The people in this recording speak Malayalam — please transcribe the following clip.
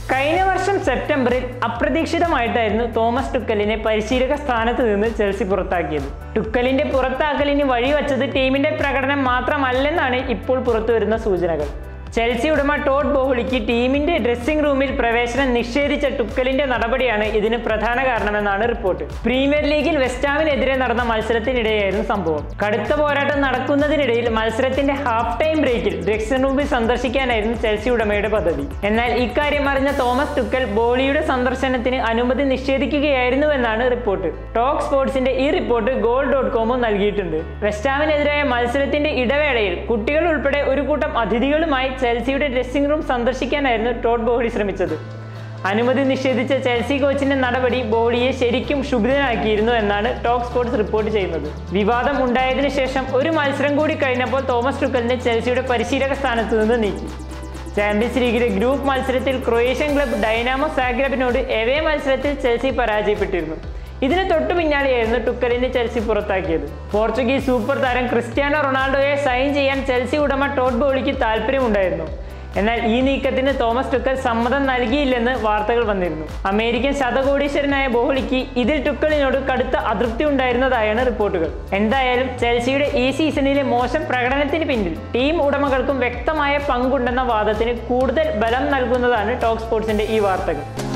കഴിഞ്ഞ വർഷം സെപ്റ്റംബറിൽ അപ്രതീക്ഷിതമായിട്ടായിരുന്നു തോമസ് ടുക്കലിനെ പരിശീലക സ്ഥാനത്ത് നിന്ന് ചെൽസി പുറത്താക്കിയത് ടുക്കലിന്റെ പുറത്താക്കലിന് വഴിവെച്ചത് ടീമിന്റെ പ്രകടനം മാത്രമല്ലെന്നാണ് ഇപ്പോൾ പുറത്തുവരുന്ന സൂചനകൾ ചെൽസി ഉടമ ടോഡ് ബോഹ്ലിക്ക് ടീമിന്റെ ഡ്രസ്സിംഗ് റൂമിൽ പ്രവേശനം നിഷേധിച്ച ടുക്കലിന്റെ നടപടിയാണ് ഇതിന് പ്രധാന കാരണമെന്നാണ് റിപ്പോർട്ട് പ്രീമിയർ ലീഗിൽ വെസ്റ്റാമിനെതിരെ നടന്ന മത്സരത്തിനിടെയായിരുന്നു സംഭവം കടുത്ത പോരാട്ടം നടക്കുന്നതിനിടയിൽ മത്സരത്തിന്റെ ഹാഫ് ടൈം ബ്രേക്കിൽ ഡ്രസ്സിംഗ് റൂമിൽ സന്ദർശിക്കാനായിരുന്നു ചെൽസി ഉടമയുടെ പദ്ധതി എന്നാൽ ഇക്കാര്യം അറിഞ്ഞ തോമസ് ടുക്കൽ ബോളിയുടെ സന്ദർശനത്തിന് അനുമതി നിഷേധിക്കുകയായിരുന്നുവെന്നാണ് റിപ്പോർട്ട് ടോക്ക് സ്പോർട്സിന്റെ ഈ റിപ്പോർട്ട് ഗോൾ ഡോട്ട് കോമും നൽകിയിട്ടുണ്ട് വെസ്റ്റാമിനെതിരായ മത്സരത്തിന്റെ ഇടവേളയിൽ കുട്ടികൾ ഉൾപ്പെടെ ഒരു കൂട്ടം അതിഥികളുമായി ചെൽസിയുടെ ഡ്രസ്സിംഗ് റൂം സന്ദർശിക്കാനായിരുന്നു ടോഡ് ബോഹ്ലി ശ്രമിച്ചത് അനുമതി നിഷേധിച്ച ചെൽസി കോച്ചിന്റെ നടപടി ബോളിയെ ശരിക്കും ക്ഷുഭിതനാക്കിയിരുന്നു എന്നാണ് ടോക്ക് സ്പോർട്സ് റിപ്പോർട്ട് ചെയ്യുന്നത് വിവാദം ഉണ്ടായതിനു ശേഷം ഒരു മത്സരം കൂടി കഴിഞ്ഞപ്പോൾ തോമസ് ടുക്കലിനെ ചെൽസിയുടെ പരിശീലക സ്ഥാനത്ത് നിന്ന് നീക്കി ചാമ്പ്യൻസ് ലീഗിലെ ഗ്രൂപ്പ് മത്സരത്തിൽ ക്രൊയേഷ്യൻ ക്ലബ്ബ് ഡൈനാമോ സാഗ്രബിനോട് എവേ മത്സരത്തിൽ ചെൽസി പരാജയപ്പെട്ടിരുന്നു ഇതിന് തൊട്ടു പിന്നാലെയായിരുന്നു ടുക്കലിനെ ചെൽസി പുറത്താക്കിയത് പോർച്ചുഗീസ് സൂപ്പർ താരം ക്രിസ്ത്യാനോ റൊണാൾഡോയെ സൈൻ ചെയ്യാൻ ചെൽസി ഉടമ ടോഡ് ബോളിക്ക് താല്പര്യമുണ്ടായിരുന്നു എന്നാൽ ഈ നീക്കത്തിന് തോമസ് ടുക്കൽ സമ്മതം നൽകിയില്ലെന്ന് വാർത്തകൾ വന്നിരുന്നു അമേരിക്കൻ ശതകോടീശ്വരനായ ബോഹ്ലിക്ക് ഇതിൽ ടുക്കലിനോട് കടുത്ത അതൃപ്തി ഉണ്ടായിരുന്നതായാണ് റിപ്പോർട്ടുകൾ എന്തായാലും ചെൽസിയുടെ ഈ സീസണിലെ മോശം പ്രകടനത്തിന് പിന്നിൽ ടീം ഉടമകൾക്കും വ്യക്തമായ പങ്കുണ്ടെന്ന വാദത്തിന് കൂടുതൽ ബലം നൽകുന്നതാണ് ടോക്ക് സ്പോർട്സിന്റെ ഈ വാർത്തകൾ